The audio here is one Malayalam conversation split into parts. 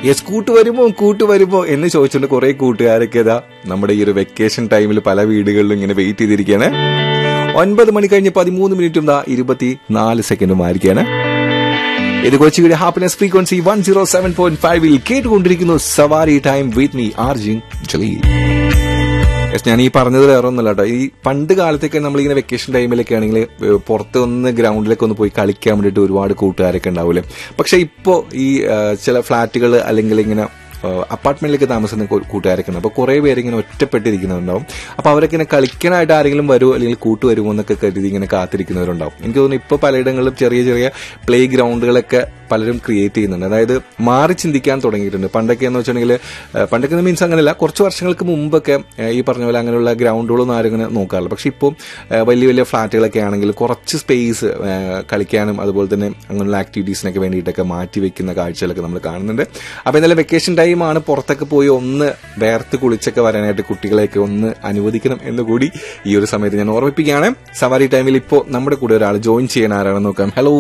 യെസ് കൂട്ട് വരുമോ കൂട്ട് വരുമോ എന്ന് ചോദിച്ചുകൊണ്ട് കുറെ കൂട്ടുകാരൊക്കെ ഇതാ നമ്മുടെ ഈ ഒരു വെക്കേഷൻ ടൈമിൽ പല വീടുകളിലും ഇങ്ങനെ വെയിറ്റ് ചെയ്തിരിക്കുകയാണ് ഒൻപത് മണി കഴിഞ്ഞ് പതിമൂന്ന് മിനിറ്റും ദാ ഇരുപത്തി നാല് സെക്കൻഡും ആയിരിക്കാണ് ഇത് കൊച്ചിയുടെ happiness frequency one zero seven point ഫൈവിൽ കേട്ടുകൊണ്ടിരിക്കുന്നു സവാരി ടൈം വിത്ത് മീ ആർജിൻ ജലീൽ യെസ് ഞാൻ ഈ പറഞ്ഞത് വേറെ ഒന്നുമല്ല കേട്ടോ ഈ പണ്ട് കാലത്തൊക്കെ നമ്മളിങ്ങനെ വെക്കേഷൻ ടൈമിലൊക്കെ ആണെങ്കിൽ ഏഹ്, പുറത്ത് ഒന്ന് ഗ്രൗണ്ടിലൊക്കെ ഒന്ന് പോയി കളിക്കാൻ വേണ്ടിയിട്ട് ഒരുപാട് കൂട്ടുകാരൊക്കെ ഉണ്ടാവില്ലേ പക്ഷെ ഇപ്പോൾ ഈ ആ, ചില ഫ്ലാറ്റുകൾ അല്ലെങ്കിൽ ഇങ്ങനെ അപ്പാർട്ട്മെന്റിലേക്ക് താമസിക്കുന്ന കൂ- കൂട്ടുകാരൊക്കെ ഉണ്ട് അപ്പോൾ കുറേ പേര് ഇങ്ങനെ ഒറ്റപ്പെട്ടിരിക്കുന്നുണ്ടാവും അപ്പോൾ അവരൊക്കെ ഇങ്ങനെ കളിക്കാനായിട്ട് ആരെങ്കിലും വരുമോ അല്ലെങ്കിൽ കൂട്ട് വരുമോ എന്നൊക്കെ കരുതി ഇങ്ങനെ കാത്തിരിക്കുന്നവരുണ്ടാവും എനിക്ക് തോന്നുന്നു ഇപ്പോൾ പലയിടങ്ങളിലും ചെറിയ ചെറിയ പ്ലേ ഗ്രൗണ്ടുകളൊക്കെ പലരും ക്രിയേറ്റ് ചെയ്യുന്നുണ്ട് അതായത് മാറി ചിന്തിക്കാൻ തുടങ്ങിയിട്ടുണ്ട് പണ്ടൊക്കെ എന്ന് വെച്ചിട്ടുണ്ടെങ്കിൽ പണ്ടൊക്കെ മീൻസ് അങ്ങനെയല്ല കുറച്ച് വർഷങ്ങൾക്ക് മുമ്പൊക്കെ ഏഹ്, ഈ പറഞ്ഞ പോലെ അങ്ങനെയുള്ള ഗ്രൗണ്ടുകളൊന്നും ആരും ഇങ്ങനെ നോക്കാറില്ല പക്ഷെ ഇപ്പോൾ വലിയ വലിയ ഫ്ലാറ്റുകളൊക്കെ ആണെങ്കിൽ കുറച്ച് സ്പേസ് കളിക്കാനും അതുപോലെ തന്നെ അങ്ങനെയുള്ള ആക്ടിവിറ്റീസിനൊക്കെ വേണ്ടിയിട്ടൊക്കെ മാറ്റി വെക്കുന്ന കാഴ്ചകളൊക്കെ നമ്മൾ കാണുന്നുണ്ട് അപ്പോൾ ഇന്നലെ വെക്കേഷൻ ടൈമാണ് പുറത്തൊക്കെ പോയി ഒന്ന് വേർത്ത് കുളിച്ചൊക്കെ വരാനായിട്ട് കുട്ടികളെയൊക്കെ ഒന്ന് അനുവദിക്കണം എന്ന് കൂടി ഈ ഒരു സമയത്ത് ഞാൻ ഓർമ്മിപ്പിക്കുകയാണ് സവാരി ടൈമിൽ ഇപ്പോൾ നമ്മുടെ കൂടെ ഒരാൾ ജോയിൻ ചെയ്യാൻ ആരാണെന്ന് നോക്കാം ഹലോ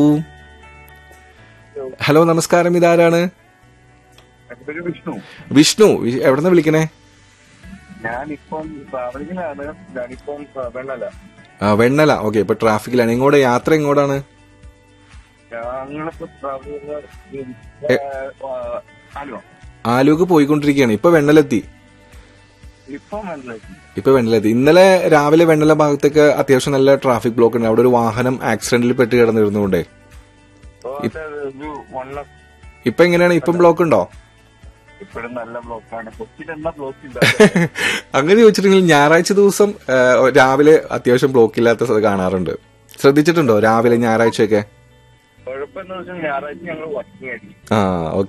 ഹലോ നമസ്കാരം ഇതാരാണ് എന്റെ പേര് വിഷ്ണു വിഷ്ണു വി- എവിടുന്ന് വിളിക്കണേ ഞാനിപ്പം ട്രാവലിംഗിലാണ് ഞാനിപ്പം ആ, വെള്ളല ആ, വെണ്ണല ഓക്കെ ഇപ്പൊ ട്രാഫിക്കിലാണ് ഇങ്ങോട്ട് യാത്ര എങ്ങോട്ടാണ് ഞങ്ങളിപ്പോ ട്രാവൽ എ- ആലുവ ആലുവക്ക് പോയിക്കൊണ്ടിരിക്കുകയാണ് ഇപ്പൊ വെണ്ണലെത്തി ഇപ്പം വെള്ളലേക്ക് ഇപ്പൊ വെണ്ണലെത്തി ഇന്നലെ രാവിലെ വെണ്ണല ഭാഗത്തേക്ക് അത്യാവശ്യം നല്ല ട്രാഫിക് ബ്ലോക്ക് ഉണ്ട് അവിടെ ഒരു വാഹനം ആക്സിഡന്റിൽ പെട്ട് കിടന്നിരുന്നുകൊണ്ടേ അപ്പൊ അത് ഒരു വൺ ലാക്ക് ഇപ്പൊ എങ്ങനെയാണ് ഇപ്പം ബ്ലോക്ക് ഉണ്ടോ ഇപ്പോഴും നല്ല ബ്ലോക്കാണ് കൊച്ചിയിൽ എന്നാ ബ്ലോക്ക് ഇല്ല അങ്ങനെ ചോദിച്ചിട്ടുണ്ടെങ്കിൽ ഞായറാഴ്ച ദിവസം ആ, രാവിലെ അത്യാവശ്യം ബ്ലോക്ക് ഇല്ലാത്ത സ്ഥലം കാണാറുണ്ട് ശ്രദ്ധിച്ചിട്ടുണ്ടോ രാവിലെ ഞായറാഴ്ചയൊക്കെ കുഴപ്പമെന്ന് വെച്ചാൽ ഞായറാഴ്ച ഞങ്ങൾ വർക്കിംഗ് ആയിരിക്കും ആ